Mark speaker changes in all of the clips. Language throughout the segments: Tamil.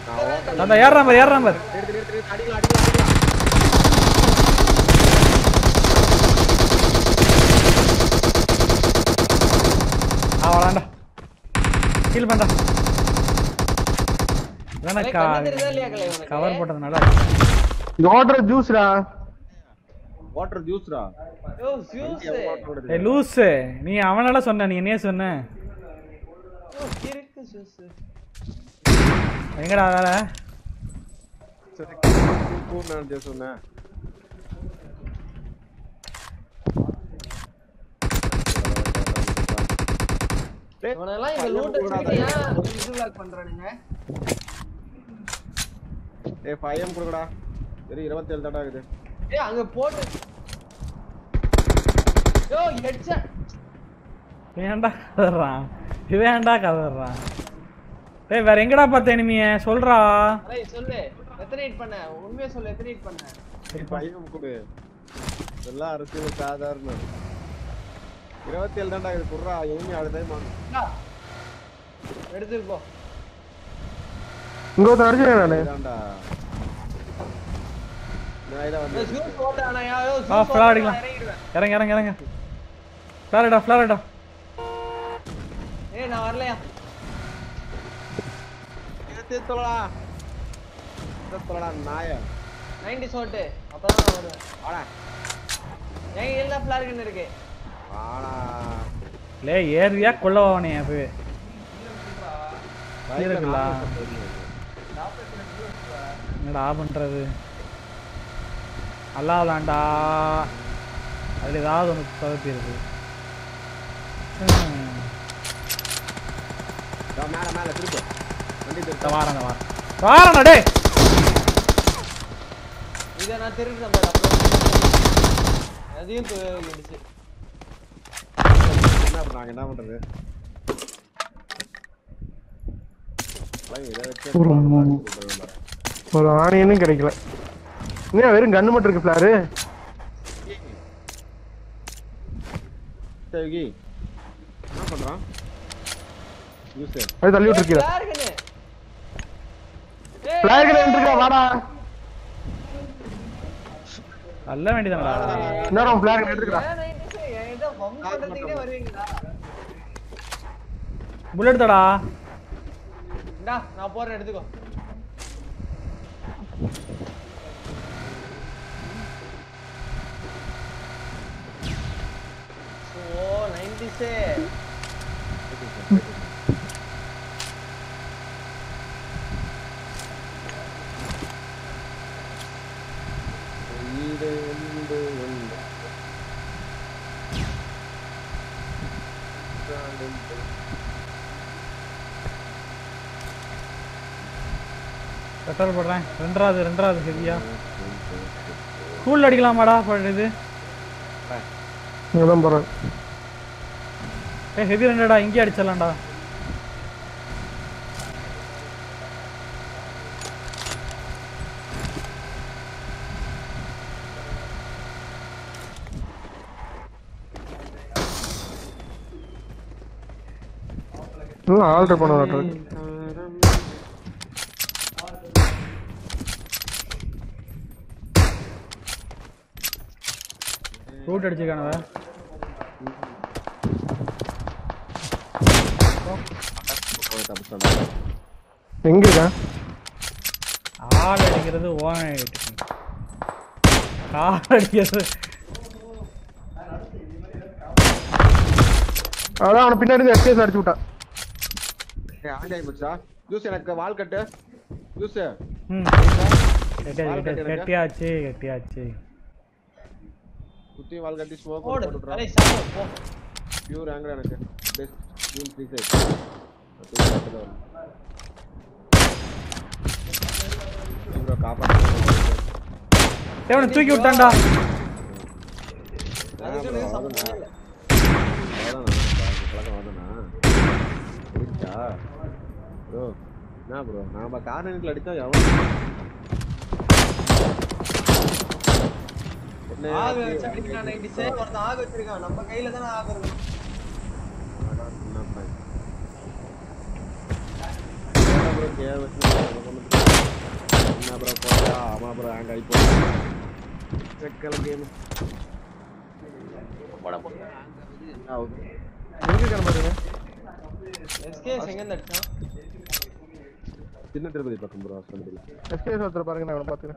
Speaker 1: அந்த ஏறான் பாரு ஏறான் பாரு
Speaker 2: எடுத்து எடுத்து எடுத்து அடிக்கலாம் அடிக்கலாம் அடிக்கலாம்
Speaker 1: ஆ வளாண்டா ஹீல் பண்றா வேணா
Speaker 3: கலை, கண்ணு தெரியுதா இல்லையா கலை உனக்கு?
Speaker 1: கவர் போட்டதுனால
Speaker 4: வாட்டர் ஜூஸ்டா
Speaker 2: வாட்டர் ஜூஸ்ரா
Speaker 3: யோ, ஜூஸ்.
Speaker 1: ஏய் லூசு நீ அவனால சொன்ன நீ என்னைய சொன்ன
Speaker 3: யோ, கிறுக்கு ஜூஸ்.
Speaker 1: எங்கடா வேலை
Speaker 2: சரி பூ நான் சொன்னேன் டேய்,
Speaker 3: இவனெல்லாம் இந்த
Speaker 2: பையன்
Speaker 3: loot
Speaker 2: கூடாதா?
Speaker 3: வச்சுக்கிட்டு ஏன் இது vlog பண்றானுங்க?
Speaker 2: ஏய் பையன் கொடுக்கடா சரி இருபத்தேழு தடவை ஆகுது
Speaker 3: ஏய், அங்க போட்டு யோ, headshot.
Speaker 1: வேண்டா கதறான் வேண்டா கதறான் டேய் வேற எங்கடா பார்த்த இனிமைய சொல்றா
Speaker 3: அலை, சொல்லு எத்தனை hit பண்ண உண்மையா சொல்லு எத்தனை hit பண்ண
Speaker 2: சரி பையன் கொடு இதெல்லாம் அரசியல் சாதாரணம் இருபத்தேழு தாண்டா ஆகுது குர்ரா எங்க அடுத்த டைம்
Speaker 3: இந்தா. எடுத்துட்டு போ
Speaker 4: இங்க ஒருத்தன் அடிச்சிருக்கேன் நானு
Speaker 2: தாண்டா நான் இதை
Speaker 3: ஏய்,
Speaker 2: வந்து
Speaker 3: ஜூஸ் போட்டானா யா, யோ,
Speaker 1: ஆ
Speaker 3: ஜூஸ்
Speaker 1: ஃபிளார்
Speaker 3: போட்டா
Speaker 1: அடிக்கலாம்
Speaker 3: நான் இறங்கிடுவேன்.
Speaker 1: இறங்க இறங்க இறங்க ஃபிளாரடா ஃபிளாரடா
Speaker 3: ஏய் நான் வரலையா
Speaker 2: எடுத்து தொலைடா எடுத்து தொலைடா நாய
Speaker 3: நைன்டி ஷோட்டு அப்பதான் நான் வருவேன்
Speaker 2: வாடா
Speaker 3: என் எல்லா ஃபிளார் கண்ணு இருக்கு
Speaker 2: வாடா
Speaker 1: லே ஏறியா கொல்லவானே அப்பவே
Speaker 2: பைக்ல
Speaker 1: இருக்குல்ல.
Speaker 2: நாலு வருஷம்
Speaker 1: என்னடா பண்றது அல்லாதாண்டா அதுல ஏதாவது ஒன்று சொதப்பிடுது ஹம்.
Speaker 2: இதோ மேல மேல திருப்பு வண்டி
Speaker 1: இந்த
Speaker 2: திருப்பு
Speaker 1: வாரம் இந்த வாரம் வாரண்ணா டே
Speaker 3: இதை நான் திருடுறேன் பாரு அப்புறம் அதையும் போயிடுச்சு
Speaker 2: என்ன பண்ண நாங்க என்ன பண்றது பையன் இதை வச்சு
Speaker 4: ஒரு மூணு. ஒரு ஆணியனும் கிடைக்கல என்ன வெறும் கண்ணு மட்டும் இருக்கு ஃபிளாரு
Speaker 2: தேவகி என்ன பண்றான் யூஸ்
Speaker 4: அது தள்ளி விட்டுருக்கீங்க
Speaker 3: ஃபிளார் கண்ணு
Speaker 4: ஃபிளார் கிட்ட இருக்கா வாடா
Speaker 1: நல்ல வேண்டியதானடா
Speaker 4: இன்னும் ஃபிளார் கிட்ட எடுத்துக்கடா
Speaker 3: ஏதோ பம்ப் பண்றதுக்கே வருவீங்களா
Speaker 1: புல்லட் தடா
Speaker 3: இந்தா நான் போறேன் எடுத்துக்கோ ஓ நைன்டிஸே
Speaker 2: வீடு வந்து வந்து
Speaker 1: பெட்ரோல் போடுறேன் ரெண்டாவது ரெண்டாவது ஹெவியா கூல் அடிக்கலாமாடா ப- இது
Speaker 4: இங்க தான் போறேன்
Speaker 1: ஏ ஹெவி ரெண்டடா இங்கேயே அடிச்சிடலாம்டா
Speaker 4: இன்னும் ஆல்டர் பண்ண இருக்கு
Speaker 1: ரூட் அடிச்சிருக்கானவ
Speaker 2: தப்பு சொன்னேன்
Speaker 4: எங்க இருக்கா
Speaker 1: ஆள் அடிக்கிறது ஓன் கால் அடிக்கிறது
Speaker 4: அதான் அவனை பின்னாடி இருந்து எஸ்கேஸ் அடிச்சு விட்டான்
Speaker 2: ஏய் ஆண்டி ஆகி போச்சா ஜூஸ் எனக்கு வால் கட்டு ஜூஸ்
Speaker 1: ம் கெட்டியாச்சு கெட்டியாச்சு கெட்டியாச்சு கெட்டியாச்சு
Speaker 2: குத்தி வால் கட்டி ஸ்மோக்
Speaker 3: போடு
Speaker 2: போட்டுறான்
Speaker 3: அலை சாப்பிடு போ
Speaker 2: பியூர் ஆங்கர் எனக்கு பெஸ்ட் ஜூன் த்ரீ சைட் ப்ரோ காப்பாற்று
Speaker 1: தேவனை தூக்கி விட்டான்டா
Speaker 3: அதுக்கு எனக்கு சம்மந்தமே இல்ல.
Speaker 2: ப்ரோ என்ன ப்ரோ நாம கார்னரில் அடித்தா எவன் என்ன
Speaker 3: ஆகு வச்சு அடிக்கிறான் 90s ஏ, ஒருத்தன் ஆகு வச்சிருக்கான் நம்ம கையில தானே ஆகு இருக்கும்
Speaker 2: ப்ரோ கேர் வச்சு என்ன ப்ரோ போடா ஆமா ப்ரோ ஹேங் ஆகி போச்சு செக்கல கேம்
Speaker 3: போட போட
Speaker 2: என்ன ஆகுது
Speaker 4: எங்க கிளம்புறீங்க
Speaker 3: எஸ்கேஎஸ் எங்க இருந்து அடிச்சான்
Speaker 2: சின்ன திருப்பதி பக்கம் ப்ரோ ஹாஸ்பிட்டல்
Speaker 4: எஸ்கேஎஸ் ஒருத்தர் பாருங்க நான் அவனை பாத்துக்கிறேன்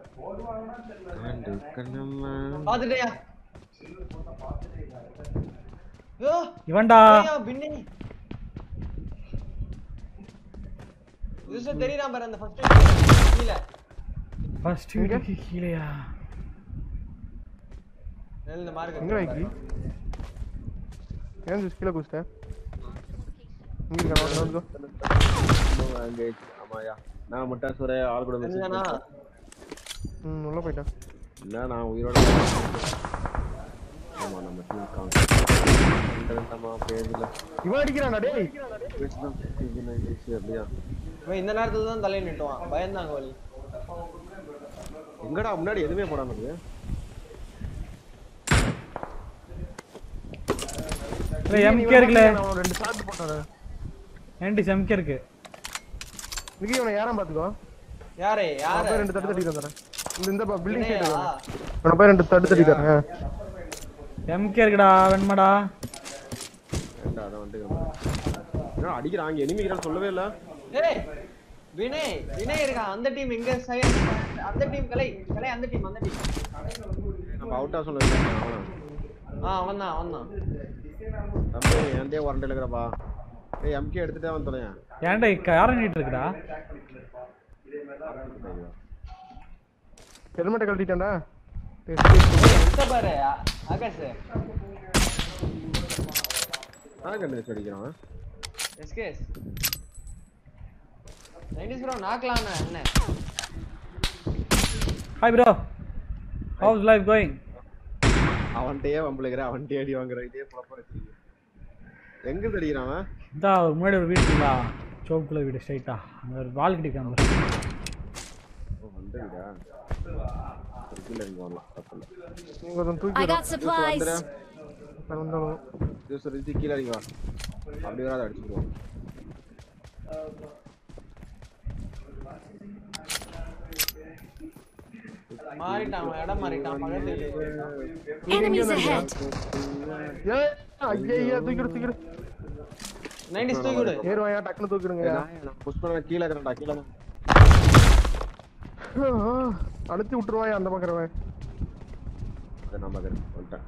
Speaker 3: பாத்துட்டியா யோ
Speaker 1: இவன்டா
Speaker 3: ஏய்யா, பின்னி யூசர் தெரியுறான் பாரு அந்த ஃபர்ஸ்ட் கீழ
Speaker 1: ஃபர்ஸ்ட் வீட்டுக்கு கீழேயா
Speaker 3: இந்த மார்க்
Speaker 4: எங்க வைக்கி ஏன் ஜூஸ் கீழே குடிச்சிட்டேன் இங்க இருக்கான் வந்து
Speaker 2: ஆமாயா நான் மட்டும் சுரே ஆள் கூட message
Speaker 3: என்னன்னா
Speaker 4: ம் உள்ள போயிட்டான்
Speaker 2: இல்ல நான் உயிரோட இருக்கேன். ஆமா நம்ம டீம் காங்க பேஜ்ல
Speaker 4: இவன் அடிக்கிறான்டா டேய்
Speaker 2: அப்படியா
Speaker 3: இவன் இந்த நேரத்துல தான் தலையை நிட்டுவான் பயந்தாங்க வழி
Speaker 2: எங்கடா முன்னாடி எதுவுமே போடாம இருக்கு
Speaker 1: இல்லை எம்கே இருக்குல்ல
Speaker 4: அவன் ரெண்டு ஷாட் போட்டானே
Speaker 1: என்டி எம்கே இருக்கு
Speaker 4: இதுக்கு இவனை யாரும் பாத்துக்கோ
Speaker 3: யாரே
Speaker 4: அவன்
Speaker 3: யாரு
Speaker 4: போய் ரெண்டு தட்டு தட்டி தரேன் இந்த இந்த பில்டிங் சைடு
Speaker 3: வினயா?
Speaker 4: அவனை போய் ரெண்டு தட்டு தட்டி தரேன்
Speaker 1: எம்கே இருக்குடா வெண்மடா
Speaker 2: ஏன்டா அதான் வந்துக்கிறேன் என்ன அடிக்கிறாங்க எனிமிக்கிறான் சொல்லவே இல்ல
Speaker 3: ஏய் வினய் வினய் இருக்கான் அந்த டீம் எங்க சைடு அந்த டீம் கலை கலை அந்த டீம் அந்த டீம்
Speaker 2: நம்ம அவுட்டா சொல்ல அவனா
Speaker 3: ஆ அவன் தான் அவன் தான்
Speaker 2: தம்பி என்கிட்டயே உரண்டு இருக்கிறப்பா ஏய் எம்கே எடுத்துட்டே வந்து தொலையா
Speaker 1: ஏன்டா யாரும் நீட்டு இருக்குடா
Speaker 4: ஹெல்மெட்டை கழட்டிட்டான்டா டேய்,
Speaker 3: ஏய், எந்த பாரு ஆ- ஆகாஷ்
Speaker 2: நான் கண்டு அடிக்கிறான்
Speaker 3: எஸ்கேஸ் நைன்டிஸ் ப்ரோ நாக்கலாம்னா என்ன
Speaker 1: hi bro how's life going
Speaker 2: அவன்கிட்டயே வம்பளுக்கிற அவன்கிட்டயே அடி வாங்குற இதே ப்ராப்பர் வச்சிருக்கீங்க எங்க இருந்து அடிக்கிறான் அவன்
Speaker 1: இதா ஒரு முன்னாடி ஒரு வீடு இருக்குங்களா சோப்புக்குள்ள வீடு ஸ்ட்ரைட்டா அங்கே ஒரு வால் கட்டிருக்காங்க பாரு.
Speaker 2: ஓ வந்து விடா ஒரு கீழே இங்க வரலாம் தப்பு இல்லை
Speaker 4: இங்க ஒருத்தன் தூக்கி
Speaker 5: I got supplies.
Speaker 4: நான் வந்தாலும்
Speaker 2: ஜூஸ் ரிசி கீழே இறங்கி வா அப்படி வராது அடிச்சுடுவோம்
Speaker 3: மாறிட்டான் அவன் இடம் மாறிட்டான் பக்கத்து வீட்டுக்கு.
Speaker 5: Enemies ahead!
Speaker 4: ஏய் ஐயா தூக்கிடு தூக்கிடு
Speaker 3: நைன்டிஸ் தூக்கி விடு
Speaker 4: ஏறுவாயா டக்குனு தூக்கிடுங்க
Speaker 2: புஷ் பண்ண கீழே இருக்கிறேன்டா கீழே
Speaker 4: அழுத்தி விட்டுருவாயா அந்த பக்கம்
Speaker 2: அதை நான் பார்க்குறேன் வந்துட்டேன்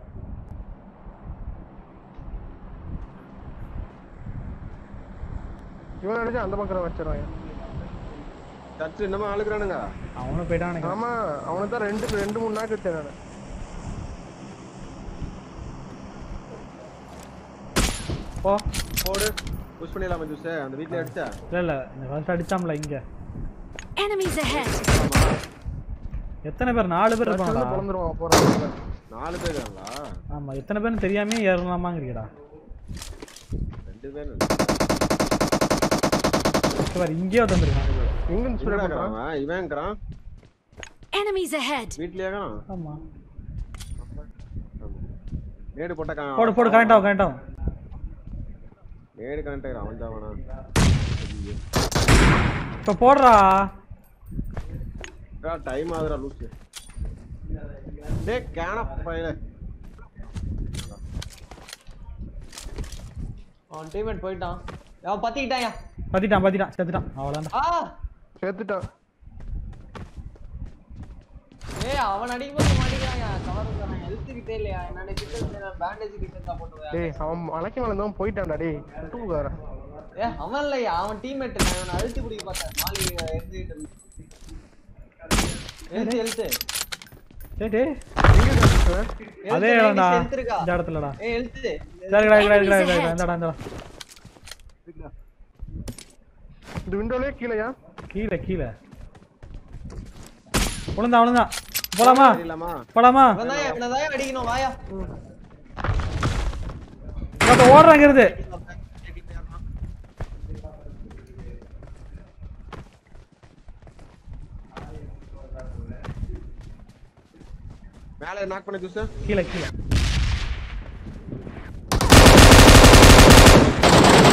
Speaker 4: இவன் நினைச்சா அந்த பக்கம் வச்சிருவாயா
Speaker 2: சர்ச்சு இன்னமும் ஆளுக்குறானுங்க
Speaker 1: அவனும் போயிட்டானுங்க
Speaker 4: ஆமா அவனுக்கு தான் ரெண்டு ரெண்டு மூணு நாக்கு வச்சேன் நானு
Speaker 1: ஓ
Speaker 2: போடு புஷ் பண்ணிடலாமா ஜூஸ் அந்த வீட்ல அடிச்சா
Speaker 1: இல்லை இல்லை இந்த ஃபர்ஸ்ட் அடிச்சாம்ல இங்கே
Speaker 5: Enemies ahead!
Speaker 1: எத்தனை பேர் நாலு பேர் இருப்பாங்களா
Speaker 4: பிறந்துருவான் போறான்
Speaker 2: நாலு பேர் இருக்காங்களா
Speaker 1: ஆமா எத்தனை பேர்னு தெரியாமே ஏறலாமாங்கிறீடா
Speaker 2: ரெண்டு பேர்
Speaker 1: பாரு இங்கேயே வந்துருக்கான்
Speaker 4: எங்க ஸ்ப்ரே பண்றான்
Speaker 2: அவன் இவன் இருக்கிறான்
Speaker 5: Enemies ahead!
Speaker 2: வீட்லயே இருக்கான்
Speaker 1: ஆமா
Speaker 2: மேடு போட்ட கா-
Speaker 1: போடு போடு கரெக்ட் ஆகும் கரெக்ட் ஆகும்
Speaker 2: மேடு கனெக்ட் ஆகிறான் அவன் தான் வேணாம்
Speaker 1: இப்போ போடுறா
Speaker 2: டைம் ஆகுதுடா லூசு டேய் கேன பையல
Speaker 3: அவன் டீம்மேட் போயிட்டான் அவன் பத்திக்கிட்டாயா
Speaker 1: பத்திட்டான் பத்திட்டான் செத்துட்டான் அவ்வளோதான்
Speaker 3: ஆ
Speaker 4: சேர்த்துட்டான்
Speaker 3: ஏய் அவன் அடிக்கும்போது மாட்டிக்கிறாயா கவர் தரான் எழுத்துக்கிட்டே இல்லையா என்னோட கிட்ட பேண்டேஜ் கிட்ட இருந்தா போட்டுவேன்
Speaker 4: டேய் அவன் மலைக்கு மேல போயிட்டான்டா டேய் விட்டுக்காரன்
Speaker 3: ஏ அவன் இல்லையா அவன் டீம்மேட் நான் இவனை அழுத்தி பிடிக்க பார்த்தேன் மாலி எழுதிட்டு இருந்து எழுத்து எழுத்து
Speaker 1: டேய் டேய்
Speaker 4: எங்க இருக்கான்
Speaker 1: அதே இடம்டா
Speaker 3: எழுத்து இருக்கா
Speaker 1: இந்த இடத்துலடா
Speaker 3: ஏ எழுத்து
Speaker 1: சரிடா இருக்கடா இருக்கடா இருக்கடா இந்தடா இந்தடா
Speaker 4: இந்த விண்டோலயே கீழயா
Speaker 1: கீழே கீழே விழுந்தா விழுந்தா போலாமா
Speaker 2: இல்லாமா
Speaker 1: போலாமா
Speaker 3: இவன் தான் இவனை தான் அடிக்கணும் வாயா
Speaker 1: மொத்த ஓடுறாங்க இருந்து
Speaker 2: மேல நாக் பண்ண ஜூஸ்
Speaker 1: கீழே கீழே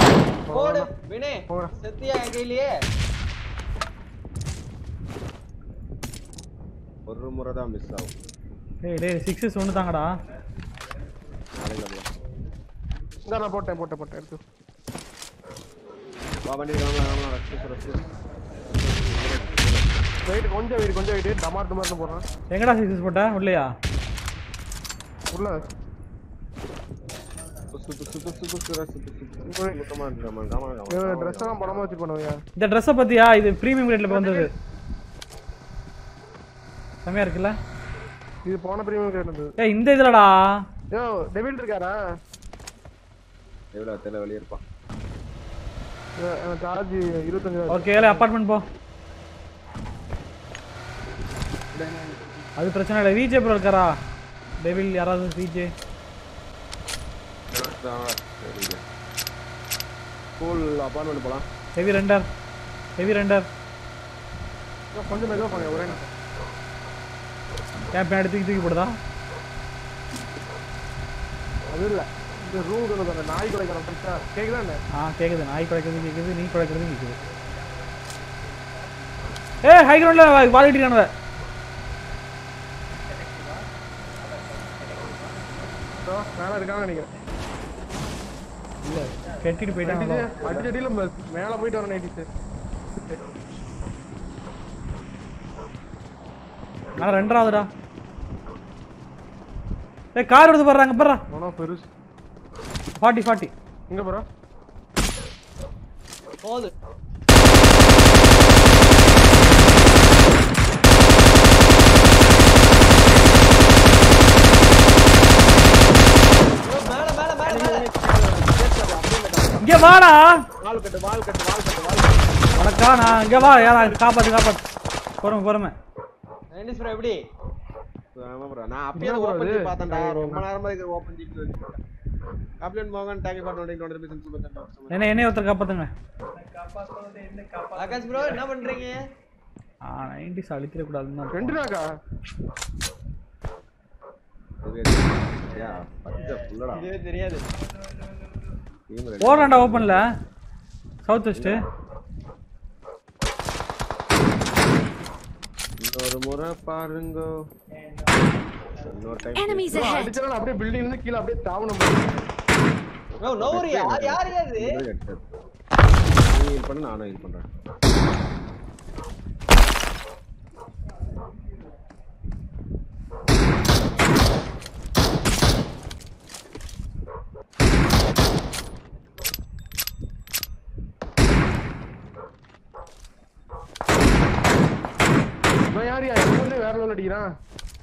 Speaker 3: போடு வினே
Speaker 4: போடா.
Speaker 3: செத்தியா என் கையிலேயே
Speaker 2: ஒரு முறை தான் மிஸ் ஆகும்
Speaker 1: டேய் டேய் சிக்ஸஸ் ஒன்று தாங்கடா
Speaker 2: நாளைக்கு வரலாம்.
Speaker 4: இந்த நான் போட்டேன் போட்டேன் போட்டேன் எடுத்து
Speaker 2: வா வண்டி கிளம்பலாம் கிளம்பலாம் ரஷ்டு ரஷ்டு
Speaker 4: வெயிட் கொஞ்சம் வெயிட் கொஞ்சம் வெயிட் டமார் டமார்னு போடுறேன்
Speaker 1: எங்கடா சிக்ஸஸ் போட்ட உள்ளையா
Speaker 4: உள்ள
Speaker 2: புசு புசு புசு புசு ரஷ்டு புசு புசு கமான் கமான் கமான்
Speaker 4: ட்ரெஸ் எல்லாம் படமா வச்சு பண்ணுவையா
Speaker 1: இந்த ட்ரெஸ்ஸை பத்தியா இது ப்ரீமியம் ரேட்ல வந்தது செமையா இருக்குல்ல
Speaker 4: இது போன பிரீமியம் கேட்டது
Speaker 1: ஏய் இந்த இதுலடா
Speaker 4: யோ டெவில் இருக்காரா
Speaker 2: எவ்வளோ தெரியல வெளியே இருப்பான்
Speaker 4: சார்ஜ் இருபத்தஞ்சு
Speaker 1: ஓகே ஏலே அப்பார்ட்மெண்ட் போ அது பிரச்சனை இல்லை விஜே ப்ரோ இருக்காரா டெவில் யாராவது விஜே
Speaker 2: ஸ்கூல் அப்பார்ட்மெண்ட் போகலாம்
Speaker 1: ஹெவி ரெண்டர் ஹெவி ரெண்டர்
Speaker 4: கொஞ்சம் மெதுவாக போங்க ஒரே நிமிஷம்.
Speaker 1: ஏன் பின்னாடி தூக்கி தூக்கி போடுதா
Speaker 4: அது இல்ல இந்த ரூம் கொண்டு அந்த நாய் குலைக்கிற பிரச்சனை கேக்குதா என்ன
Speaker 1: ஆ கேக்குது நாய் குறைக்கிறது கேக்குது நீ குறைக்கிறது கேக்குது ஏ ஹை கிரவுண்ட்ல வாலிட்டிக்கானவ
Speaker 4: இதோ, மேல இருக்கான்னு நினைக்கிறேன்
Speaker 1: இல்ல கெட்டிட்டு போயிட்டாங்க
Speaker 4: அடிச்ச அடியில ம- மேல போயிட்டு வரேன் நைட்டி சார்
Speaker 1: நான் ரெண்டாவதுடா ஏ கார் எடுத்து போடுறாங்க போடுறா
Speaker 4: ஆனா பெருசு
Speaker 1: ஃபார்ட்டி ஃபார்ட்டி
Speaker 4: இங்க போறா
Speaker 3: போகுது ஐயோ, மேல மேல மேல மேல
Speaker 1: இங்க வாடா
Speaker 2: வால் கட்டு வால் கட்டு வால் கட்டு வால் கட்டு
Speaker 1: உனக்கா நான் இங்க வா யாரா காப்பாத்து காப்பாத்து பொறுமை பொறுமை
Speaker 3: நைன்டிஸ் ப்ரோ எப்படி
Speaker 2: ஆமா bro. நான் அப்பயே
Speaker 4: என்ன bro
Speaker 2: ஓபன்
Speaker 4: இது?
Speaker 2: பண்ணி பார்த்தேன்டா ரொம்ப நேரமா இது ஓபன் பண்ணி கப்ளன் மோகன் thank you for donating 100 rupees super chat
Speaker 1: என்ன என்னைய ஒருத்தர் காப்பாத்துங்க
Speaker 3: ஆகாஷ் ப்ரோ என்ன பண்றீங்க
Speaker 1: ஆ நைன்டிஸ் அழிக்கிற கூடாதுன்னு தான்
Speaker 4: ரெண்டு நாக்கா
Speaker 2: யா பச்சை புல்லடா
Speaker 3: இதுவே தெரியாது
Speaker 2: டீம் ரெடி
Speaker 1: ஓடுறான்டா ஓப்பன்ல சவுத் வெஸ்ட்
Speaker 2: இன்னொரு முறை பாருங்க இன்னொரு டைம்
Speaker 5: Enemies ahead!
Speaker 4: அடிச்சாலும் அப்படியே பில்டிங் இருந்து கீழே அப்படியே தாவணும்
Speaker 3: ப்ரோ நோரி யார் யார் அது
Speaker 2: நீ ஹீல் பண்ணு நானும் ஹீல் பண்றேன்
Speaker 4: இவன் யார் யா எங்க வேற லெவல் அடிக்கிறான்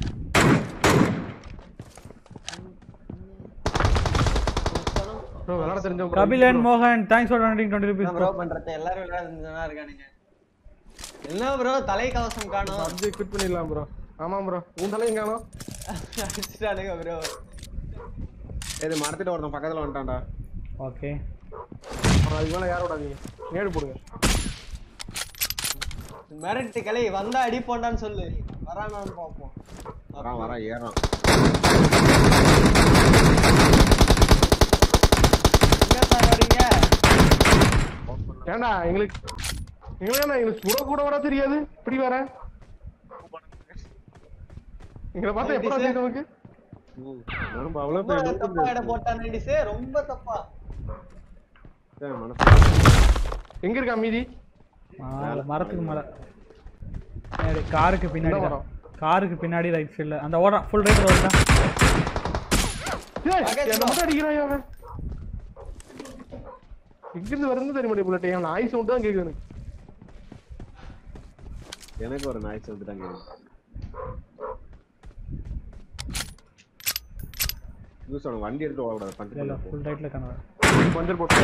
Speaker 4: ப்ரோ விளாட தெரிஞ்சவங்க bro.
Speaker 1: கபிலன் மோகன் thanks for donating twenty rupees
Speaker 3: bro பண்றது எல்லாரும் விளையாடுறதுனா இருக்கானுங்க என்ன ப்ரோ தலை கவசம் காணோம்
Speaker 4: PUBG quit பண்ணிடலாம் ப்ரோ ஆமா ப்ரோ உன் தலையும் காணோம்
Speaker 3: அடிச்சிட்டானுங்க ப்ரோ
Speaker 2: இது மரத்திட்ட ஒருத்தன் பக்கத்துல வந்துட்டான்டா
Speaker 1: ஓகே
Speaker 4: அப்புறம் அதுக்கு மேல யார விடாதீங்க நேடு போடுங்க
Speaker 3: மிரட்டு கிளை வந்தா அடி போண்டான்னு சொல்லு வரானான்னு பார்ப்போம்
Speaker 2: வரான் வரான் ஏறான்
Speaker 3: எங்க சார் வரீங்க
Speaker 4: ஏன்டா எங்களுக்கு எங்களுக்கு என்ன எங்களுக்கு சுட கூட வர தெரியாது இப்படி வர எங்களை பார்த்தா எப்படா தெரியும் நமக்கு
Speaker 2: ம். நம்ம அவ்வளவு
Speaker 3: ரொம்ப
Speaker 2: பெரிய
Speaker 3: தப்பா இடம் போட்டான் நடிசே ரொம்ப தப்பா
Speaker 2: ஏன் மனசு
Speaker 4: எங்க இருக்கா மீதி
Speaker 1: மேல மரத்துக்கு மேல பின்னாடி, காருக்கு பின்னாடி
Speaker 4: என்ன
Speaker 1: தான்.
Speaker 4: மரம்?
Speaker 1: காருக்கு பின்னாடி ரைட் சைடுல அந்த ஓட ஃபுல் ரைட் ஓடுறா
Speaker 4: ஏய்,
Speaker 3: மகேஷ்
Speaker 4: என்ன மட்டும் அடிக்கிறான் அவன் எங்கிருந்து வருதுன்னு தெரிய மாட்டேன் புல்லட் என் நாய் சவுண்ட் தான் கேக்குது எனக்கு
Speaker 2: எனக்கு ஒரு நாய் சொல்லிட்டாங்க யூஸ் அவனுக்கு வண்டி எடுத்து ஓடக்கூடாது
Speaker 1: இல்ல இல்ல
Speaker 2: பண்ணிட்டு
Speaker 1: ஃபுல் ரைட்ல கனவு
Speaker 4: மஞ்சள் போட்டு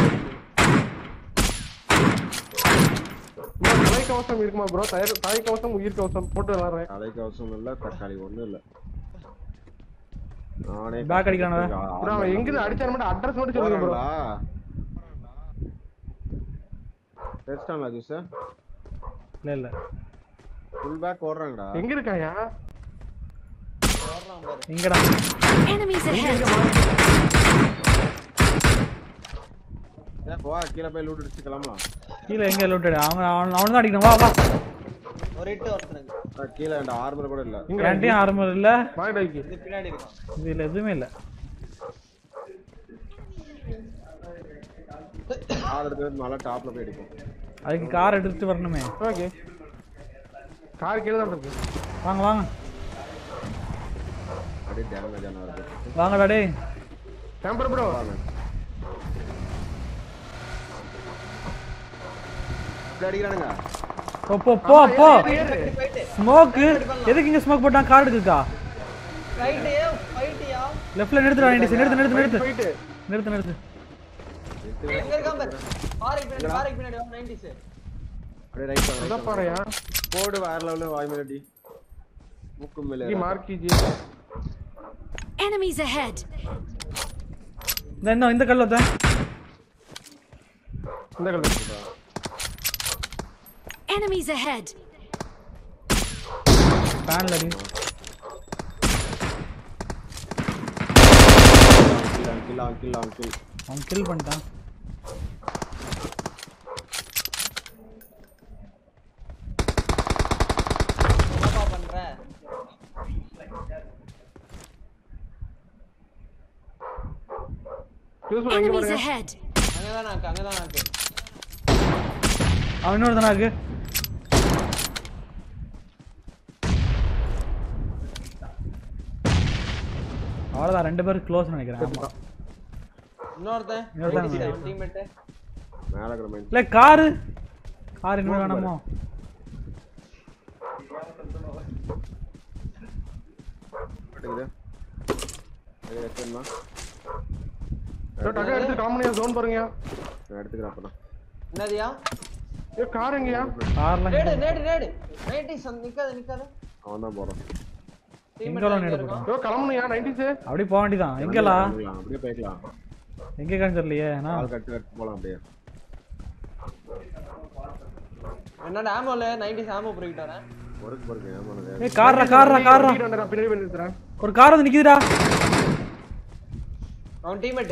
Speaker 4: bro, தலை கவசம் இருக்குமா ப்ரோ தலை கவசம் உயிர் கவசம் போட்டு விளாடுறேன்
Speaker 2: தலைக்கவசம் இல்ல தக்காளி ஒண்ணும் இல்ல நானே
Speaker 1: Back அடிக்கிறானவன்.
Speaker 4: ப்ரோ அவன் எங்கிருந்து அடிச்சாரு மட்டும் அட்ரஸ் மட்டும் சொல்லுங்க ப்ரோ
Speaker 2: போறாங்களா டெஸ்டான்ல ஜூஸ்
Speaker 1: இல்ல இல்ல
Speaker 2: ஃபுல் பேக் ஓடுறாங்கடா
Speaker 4: எங்க இருக்காயா
Speaker 3: ஓடுறான் பாரு
Speaker 5: எங்கடா
Speaker 6: Enemies
Speaker 4: எங்க
Speaker 6: ahead!
Speaker 4: எங்க மா-
Speaker 2: ஏன் வா கீழே போய் லூட் அடிச்சு கிளம்பலாம்
Speaker 1: கீழே எங்க லோட்டட் அவன் அவன் அவன் தான் அடிக்கணும் வா வா
Speaker 3: ஒரு இட்டு ஒருத்தனுக்கு
Speaker 2: ஆ, கீழே என்கிட்ட ஆர்மர் கூட இல்ல
Speaker 4: இங்க
Speaker 1: என்கிட்டயும் ஆர்மர் இல்ல
Speaker 4: வாங்க டைக்கு
Speaker 3: இது பின்னாடி இருக்கான்
Speaker 1: இதுல எதுவுமே இல்ல
Speaker 2: ஆறு எடுத்து வந்து மலை டாப்ல போய் அடிக்கும்
Speaker 1: அதுக்கு கார் எடுத்துட்டு வரணுமே
Speaker 4: ஓகே கார் கீழே தான் இருக்கு
Speaker 1: வாங்க வாங்க
Speaker 2: அப்படியே டேமேஜ் ஆன வருது
Speaker 1: வாங்கடா டேய்
Speaker 4: டெம்பர் ப்ரோ
Speaker 2: இப்படி அடிக்கிறானுங்க
Speaker 1: போ போ போ போ
Speaker 3: போயிட்டு
Speaker 1: ஸ்மோக்கு எதுக்கு இங்க ஸ்மோக் போட்டான் கார் எடுக்குக்கா
Speaker 3: ரைட்டு ஃபைட்டியா
Speaker 1: லெஃப்ட்ல நிறுத்துடா நிறுத்து நிறுத்து நிறுத்து நிறுத்து
Speaker 4: போயிட்டு
Speaker 1: நிறுத்து நிறுத்து
Speaker 3: எங்க இருக்கான் பாரு பாறைக்கு பின்னாடி பாறைக்கு பின்னாடி வா 90s
Speaker 2: அப்படியே ரைட்
Speaker 4: அதான் பாருயா
Speaker 2: போடு வேற லெவல்ல வாய் மேலடி முக்கு மேல
Speaker 4: G mark G
Speaker 5: Enemies ahead!
Speaker 1: இந்த இந்த இந்த கல்ல ஒருத்தன்
Speaker 4: இந்த கலர்
Speaker 5: Enemies ahead!
Speaker 1: ஃபேன்ல அடி
Speaker 2: கில் கில் கில் கில்
Speaker 1: அவன் கில் பண்ணிட்டான்
Speaker 3: என்னப்பா பண்ற
Speaker 4: யூஸ் பண்ணி
Speaker 5: Enemies
Speaker 4: பாருங்க
Speaker 5: ahead!
Speaker 3: அங்கதான் நாக்கு அங்கதான் நாக்கு
Speaker 1: அவன் இன்னொருத்தனா இருக்கு அவ்வளோதான் ரெண்டு பேரும் க்ளோஸ் நினைக்கிறேன் ஆமா.
Speaker 3: இன்னொருத்தன்
Speaker 1: இன்னொருத்தன்
Speaker 3: டீம்மேட்
Speaker 2: மேல இருக்கிற மைண்ட்
Speaker 1: இல்ல காரு கார் இன்னும் வேணாமோ
Speaker 2: இருக்குது இது எடுத்துமா
Speaker 4: டக்கா எடுத்து காமனியா ஜோன் பாருங்க
Speaker 2: நான் எடுத்துக்கிறேன் அப்பதான்
Speaker 3: என்னதியா
Speaker 4: ஏ கார் எங்கயா
Speaker 1: கார்லாம்
Speaker 3: நேடு நேடு நேடு 90s அந்த நிக்காத நிக்காத
Speaker 2: அவன் தான் போறான்
Speaker 3: டீம்மேட்
Speaker 1: எங்கெல்லாம்
Speaker 3: அங்க
Speaker 1: நேடு
Speaker 3: இருக்கான்
Speaker 4: யோ கிளம்பணுயா நைன்டிஸ்
Speaker 1: அப்படி போக வேண்டியதான் எங்கெல்லாம்
Speaker 2: போய்க்கலாம், அப்படியே போய்க்கலாம்
Speaker 1: எங்க கான்னு தெரியலையே நான்
Speaker 2: கால் கட்டு கட்டு போலாம் அப்படியே
Speaker 3: என்னோட ஆமோல 90s ஆமோ போயிட்டு வரேன்
Speaker 2: பொறுக்கு பொறுக்கு ஏமானது
Speaker 1: ஏய் கார்ரா கார்ரா கார்ரா
Speaker 4: நான் பின்னாடி பண்ணி நிறுத்துறேன்
Speaker 1: ஒரு கார் வந்து நிக்குதுடா
Speaker 3: அவன் டீம்மேட்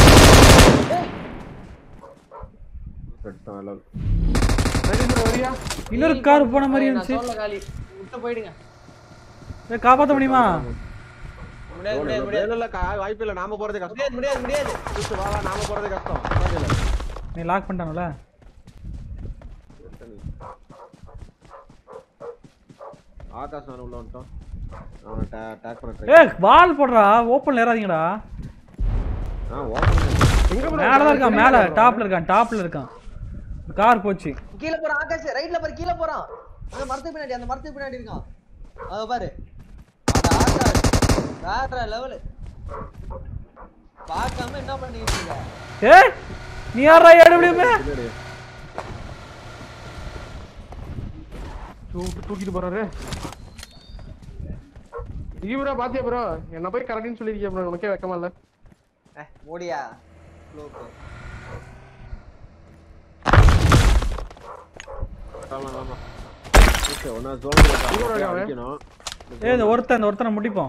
Speaker 2: எடுத்தான் எல்லாம்
Speaker 4: நைன்டிஸ் வரியா
Speaker 1: இன்னொரு கார் போன மாதிரி இருந்துச்சு
Speaker 3: சொல்ல காலி விட்டு போயிடுங்க
Speaker 1: ஏய், காப்பாத்த முடியுமா
Speaker 3: முடியாது முடியாது முடியாது
Speaker 2: இல்ல இல்ல கா- வாய்ப்பு இல்ல நாம போறது கஷ்டம்
Speaker 3: முடியாது முடியாது முடியாது
Speaker 2: கூப்பிட்டு வா வா, நாம போறது கஷ்டம் அதான் இல்ல.
Speaker 1: நீ லாக் பண்ணிட்டானுல
Speaker 2: ஆகாஷ் நான் உள்ள வந்துட்டோம் அவனை டேக் பண்ண ட்ரை
Speaker 1: ஏய் வால் போடுறா ஓப்பன்ல ஏறாதீங்கடா
Speaker 2: ஆ ஓப்பன்
Speaker 4: எங்க bro?
Speaker 1: மேல தான் இருக்கான் மேல டாப்ல இருக்கான் டாப்ல இருக்கான் கார் போச்சு
Speaker 3: கீழ போறான் ஆகாஷ் ரைட்ல பாரு கீழ போறான் அந்த மரத்துக்கு பின்னாடி அந்த மரத்துக்கு பின்னாடி இருக்கான் அத பாரு அந்த ஆகாஷ் வேற லெவல் பார்க்காம என்ன பண்ணிட்டு இருக்க
Speaker 1: ஏய் நீ யாரா ஏடபிள்யூமே
Speaker 2: பின்னாடி
Speaker 4: தூக்கு- தூக்கிட்டு போறாரு ஈவரா பாத்தியா ப்ரோ என்ன போய் கரெக்ட்னு சொல்லிருக்கியா ப்ரோ உனக்கே வெக்கமா இல்ல
Speaker 3: ஏய், ஓடியா ஸ்லோக்கு
Speaker 2: ஆமா ஆமா ஓகே ஒன்னா ஜோன்
Speaker 4: இவரோட அவன்.
Speaker 2: அடிக்கணும்
Speaker 1: ஏய் இந்த ஒருத்தன் இந்த ஒருத்தனை முடிப்போம்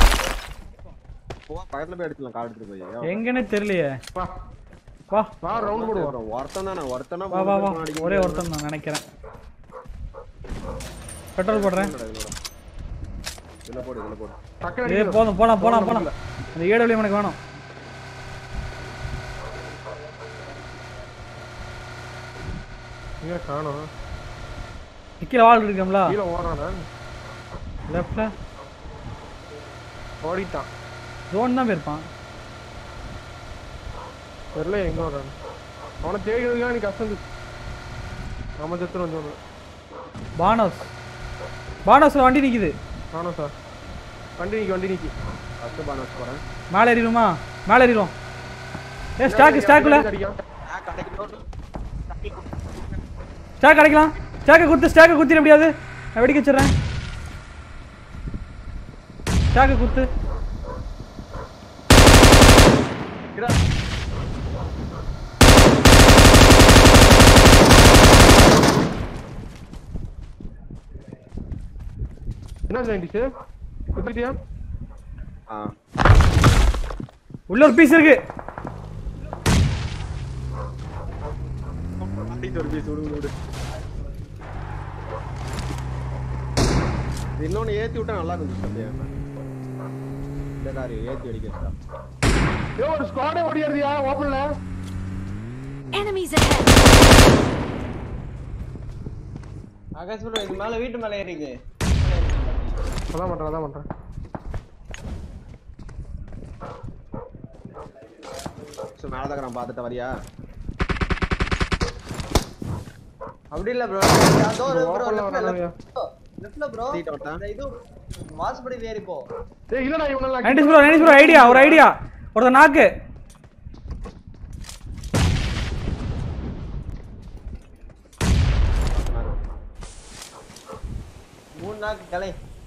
Speaker 2: போ பக்கத்துல போய் அடிக்கலாம் கால் எடுத்துட்டு போய்
Speaker 1: எங்கன்னே தெரியலையே
Speaker 4: வா
Speaker 1: வா
Speaker 4: வா ரவுண்ட் போடுவோம்
Speaker 2: ஒருத்தன் தானே ஒருத்தனா
Speaker 1: வா வா வா ஒரே ஒருத்தன் நான் நினைக்கிறேன் பெட்ரோல் போடுறேன்
Speaker 2: இதுல போடு இதுல போடு
Speaker 4: டக்குனு
Speaker 1: ஏய் போதும் போலாம் போலாம் போலாம் அந்த ஏடபிள்யூ எனக்கு வேணும்
Speaker 4: எங்க காணோம்
Speaker 1: கீழே வால் இருக்கோம்ல
Speaker 4: கீழே ஓடுறானா
Speaker 1: லெஃப்ட்ல
Speaker 4: ஓடிட்டான்
Speaker 1: ஜோன் தான் போயிருப்பான்
Speaker 4: தெரியல எங்க ஓடுறான் அவனை தேடிக்கிறதுக்காக நீ கஷ்டம் இருக்கு. நம்ம செத்துரும் வந்து
Speaker 1: பானஸ் பானஸ்ல வண்டி நிக்குது
Speaker 4: காணோம் சார் வண்டி நிக்கி வண்டி நிக்கி
Speaker 2: ஃபர்ஸ்ட் பானஸ் போறேன்
Speaker 1: மேலே ஏறிடுமா மேலே ஏறிடும் ஏ ஸ்டாக் ஸ்டாக்ல
Speaker 4: அடிக்கும்
Speaker 1: ஸ்டாக் கிடைக்கலாம் ஸ்டாக்கை குத்து ஸ்டாக்கை குத்திட முடியாது நான் வெடிக்க வச்சிடுறேன் ஸ்டாக்கை குத்து
Speaker 4: என்ன நைன்டிஸ் குத்திட்டியா
Speaker 2: ஆ
Speaker 1: உள்ள ஒரு பீஸ் இருக்கு
Speaker 2: அடிச்சு ஒரு பீஸ் விடு விடு இது இன்னொன்னு ஏத்தி விட்டா நல்லா இருந்துச்சு அப்படியே இந்த காரியம் ஏத்தி அடிக்கிறதா
Speaker 4: ஏ ஒரு ஸ்குவாடே ஓடியாருதியா ஓப்பன்ல
Speaker 5: Enemies ahead!
Speaker 3: ஆகாஷ் ப்ரோ இது மேல வீட்டு மேல ஏறிக்கு
Speaker 4: அதான் பண்றேன் அதான் பண்றேன்
Speaker 2: ஸோ மேலதாக நான் பார்த்துட்டு வரியா
Speaker 3: அப்படி இல்ல ப்ரோ அதோ ஒரு ப்ரோ
Speaker 4: ஓப்பன்ல வராதயா
Speaker 3: லெஃப்ட்ல ப்ரோ
Speaker 2: சீட்டை விட்டா?
Speaker 3: இந்த இது வாசப்படி ஏறி போ
Speaker 4: ஏய் இல்லடா இவனெல்லாம்
Speaker 1: nineties bro nineties bro idea ஒரு ஐடியா ஒருத்தர் நாக்கு
Speaker 3: மூணு நாக்கு கலை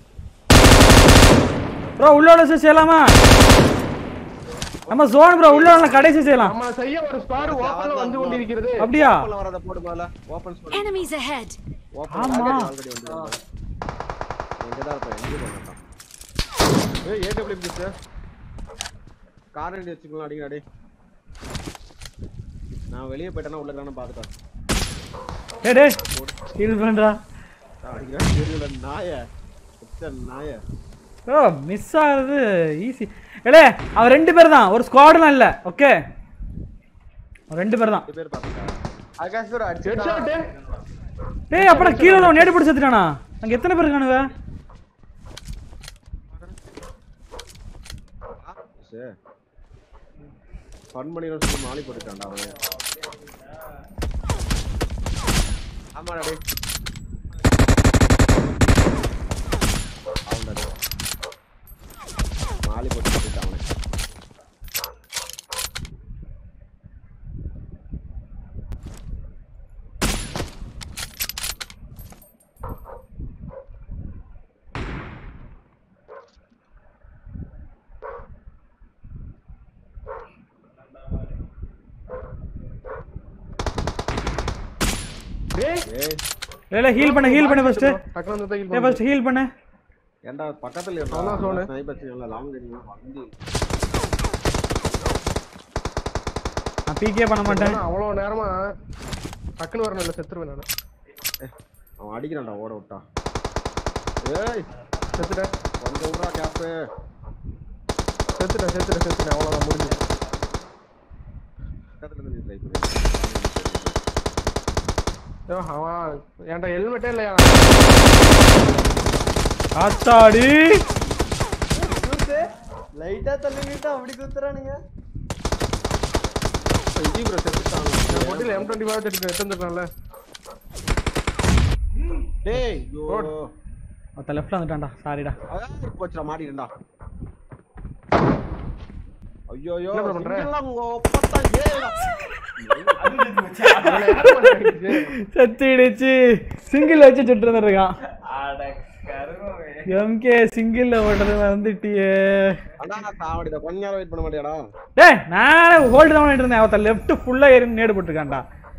Speaker 1: ப்ரோ உள்ளோட வச்சு செய்யலாமா நம்ம ஜோன் ப்ரோ உள்ள உள்ள கடைசி செய்யலாம்
Speaker 4: நம்ம செய்ய ஒரு ஸ்குவாட் ஓப்பன்ல வந்து கொண்டிருக்கிறது
Speaker 1: அப்படியா
Speaker 2: ஓப்பன்ல வரத போடு முதல்ல open sport
Speaker 5: Enemies ahead!
Speaker 2: Open
Speaker 1: ஆமா.
Speaker 2: ஆல்ரெடி வந்து எங்க தான் இருப்பேன் எங்க போக மாட்டான் ஏய் ஏடபிள்யூ பிடிச்ச கார் ரெடி வச்சுக்கலாம் அடிங்க அடி நான் வெளியே போயிட்டேன்னா உள்ள தானே பார்த்துட்டேன்
Speaker 1: டேய் டேய் ஹீல் பண்றா
Speaker 2: அடிக்கிறேன் தெரியல நாய பிச்சை நாய
Speaker 1: ஓ மிஸ் ஆகுது ஈஸி ஏலே அவன் ரெண்டு பேர் தான் ஒரு ஸ்குவாட்லாம் இல்ல ஓகே ரெண்டு பேர் தான்
Speaker 2: ரெண்டு பேர் பார்த்துட்டா
Speaker 3: ஆகாஷ் ப்ரோ
Speaker 4: ஹெட்
Speaker 3: அடிச்சு
Speaker 4: ஷாட்
Speaker 1: டேய் அப்படா கீழே உள்ள நேடு பிடிச்சி எடுத்துட்டானா அங்க எத்தனை பேர் இருக்கானுவ
Speaker 2: சரி ஃபன் பண்ணிடணும் சொல்லி மாலி போட்டுட்டான்டா அவன் ஆமாடா டேய் அவன்டா டேய். மாலி போட்டு போட்டுட்டான் அவனை
Speaker 4: டேய்
Speaker 2: ஏய்
Speaker 1: இல்ல ஹீல் பண்ணு ஹீல் பண்ணு ஃபர்ஸ்ட்
Speaker 4: டக்குனு வந்து ஹீல்
Speaker 1: ஏ
Speaker 4: பண்ணு
Speaker 1: ஃபர்ஸ்ட் ஹீல் பண்ணு
Speaker 2: ஏன்டா பக்கத்துல
Speaker 4: அதான் சொன்னேன்.
Speaker 2: ஸ்னைப்பர் செய்யல லாங் ரேஞ்ச் வந்து
Speaker 1: நான் பீக்கே பண்ண மாட்டேன்
Speaker 4: ஆனா அவ்வளவு நேரமா டக்குனு வரணும் இல்ல செத்துருவேன் நானு
Speaker 2: அவன் அடிக்கிறான்டா ஓட விட்டா ஏய்
Speaker 4: செத்துட்டேன்
Speaker 2: கொஞ்சம் விட்றா கேப்பு
Speaker 4: செத்துட்டேன் செத்துட்டேன் செத்துட்டேன் அவ்வளவுதான் முடிஞ்சு
Speaker 2: பக்கத்துல இருந்து ட்ரை பண்ணு
Speaker 4: ஐயோ, அவன் என்கிட்ட ஹெல்மெட்டே இல்லையா
Speaker 1: ஆத்தாடி
Speaker 3: லைட்டா தள்ளிக்கிட்டு அப்படி குத்துறானுங்க
Speaker 2: இடி ப்ரோ செத்துட்டான்
Speaker 4: என் பொட்டியில் எம் டுவெண்ட்டி ஃபைவ் எடுத்து எடுத்துருக்கேன்ல
Speaker 2: டேய் ஐயோ
Speaker 1: ஒருத்த லெஃப்ட்ல வந்துட்டான்டா சாரிடா
Speaker 2: அதான் போச்சுடா மாட்டிட்டா ஐயோ ஐயோ
Speaker 4: என்ன bro பண்ற?
Speaker 2: சிங்கம்லாம் உங்க ஒப்பத்தான் ஏடா
Speaker 1: செத்திடுச்சு சிங்கிள் வச்சு சுட்டு இருந்திருக்கான் எம்கே சிங்கிள் ஓடுறது வந்துட்டியே
Speaker 2: அண்ணா நான் சாவடிடா கொஞ்ச நேரம் வெயிட் பண்ண மாட்டியாடா
Speaker 1: டேய் நானே ஹோல்டு தான் பண்ணிட்டு இருந்தேன் ஒருத்த லெஃப்ட் ஃபுல்லா ஏறி நேடு போட்டிருக்கான்டா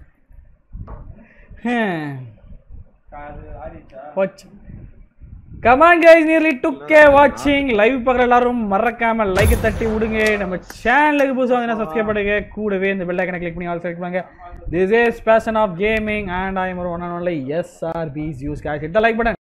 Speaker 1: போச்சு come on guys nearly two K வாட்சிங் லைவ் பார்க்குற எல்லாரும் மறக்காம லைக் தட்டி விடுங்க நம்ம சேனலுக்கு புதுசாக வந்து சப்ஸ்கிரைப் பண்ணுங்க கூடவே இந்த பெல் ஐக்கனை கிளிக் பண்ணி ஆல் செலக்ட் பண்ணுங்க this is passion of gaming and I am one and only S R பிஸ் யூஸ் கேஷ் இட் லைக் பட்டன்